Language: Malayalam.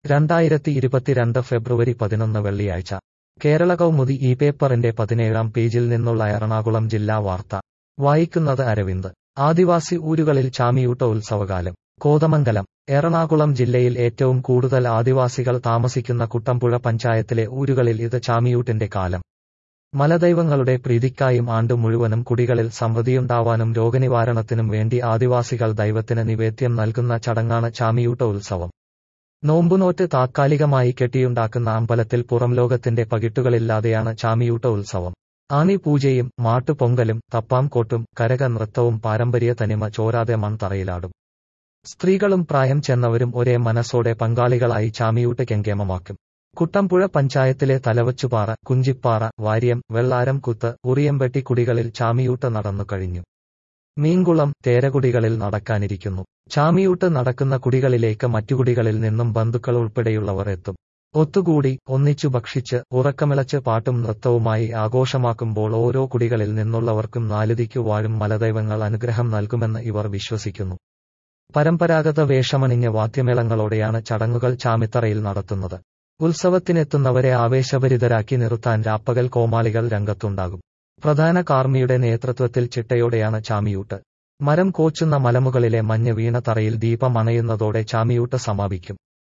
രണ്ടായിരത്തി ഇരുപത്തിരണ്ട് ഫെബ്രുവരി പതിനൊന്ന് വെള്ളിയാഴ്ച കേരള കൗമുദി ഈ പേപ്പറിന്റെ പതിനേഴാം പേജിൽ നിന്നുള്ള എറണാകുളം ജില്ലാ വാർത്ത വായിക്കുന്നത് അരവിന്ദ് ആദിവാസി ഊരുകളിൽ ചാമിയൂട്ട ഉത്സവകാലം കോതമംഗലം എറണാകുളം ജില്ലയിൽ ഏറ്റവും കൂടുതൽ ആദിവാസികൾ താമസിക്കുന്ന കുട്ടമ്പുഴ പഞ്ചായത്തിലെ ഊരുകളിൽ ഇത് ചാമിയൂട്ടിന്റെ കാലം മലദൈവങ്ങളുടെ പ്രീതിക്കായും ആണ്ടു മുഴുവനും കുടികളിൽ സമൃദ്ധിയുണ്ടാവാനും രോഗനിവാരണത്തിനും വേണ്ടി ആദിവാസികൾ ദൈവത്തിന് നിവേദ്യം നൽകുന്ന ചടങ്ങാണ് ചാമിയൂട്ട ഉത്സവം നോമ്പുനോറ്റ് താത്കാലികമായി കെട്ടിയുണ്ടാക്കുന്ന അമ്പലത്തിൽ പുറംലോകത്തിന്റെ പകിട്ടുകളില്ലാതെയാണ് ചാമിയൂട്ട ഉത്സവം ആണി പൂജയും മാട്ടുപൊങ്കലും തപ്പാംകോട്ടും കരക നൃത്തവും പാരമ്പര്യ തനിമ ചോരാതെ മൺതറയിലാടും സ്ത്രീകളും പ്രായം ചെന്നവരും ഒരേ മനസ്സോടെ പങ്കാളികളായി ചാമിയൂട്ട് കെങ്കേമമാക്കും കുട്ടമ്പുഴ പഞ്ചായത്തിലെ തലവച്ചുപാറ കുഞ്ചിപ്പാറ വാര്യം വെള്ളാരം കുത്ത് ഉറിയമ്പെട്ടി കുടികളിൽ ചാമിയൂട്ട് നടന്നു കഴിഞ്ഞു മീൻകുളം തേരകുടികളിൽ നടക്കാനിരിക്കുന്നു ചാമിയൂട്ട് നടക്കുന്ന കുടികളിലേക്ക് മറ്റു കുടികളിൽ നിന്നും ബന്ധുക്കൾ ഉൾപ്പെടെയുള്ളവർ എത്തും ഒത്തുകൂടി ഒന്നിച്ചു ഭക്ഷിച്ച് ഉറക്കമിളച്ച് പാട്ടും നൃത്തവുമായി ആഘോഷമാക്കുമ്പോൾ ഓരോ കുടികളിൽ നിന്നുള്ളവർക്കും നാലുതിക്കു വാഴും മലദൈവങ്ങൾ അനുഗ്രഹം നൽകുമെന്ന് ഇവർ വിശ്വസിക്കുന്നു പരമ്പരാഗത വേഷമണിഞ്ഞ് വാദ്യമേളങ്ങളോടെയാണ് ചടങ്ങുകൾ ചാമിത്തറയിൽ നടത്തുന്നത് ഉത്സവത്തിനെത്തുന്നവരെ ആവേശഭരിതരാക്കി നിർത്താൻ രാപ്പകൽ കോമാളികൾ രംഗത്തുണ്ടാകും പ്രധാന കാർമിയുടെ നേതൃത്വത്തിൽ ചിട്ടയോടെയാണ് ചാമിയൂട്ട് മരം കോച്ചുന്ന മലമുകളിലെ മഞ്ഞ് വീണ തറയിൽ ദീപം അണയുന്നതോടെ ചാമിയൂട്ട് സമാപിക്കും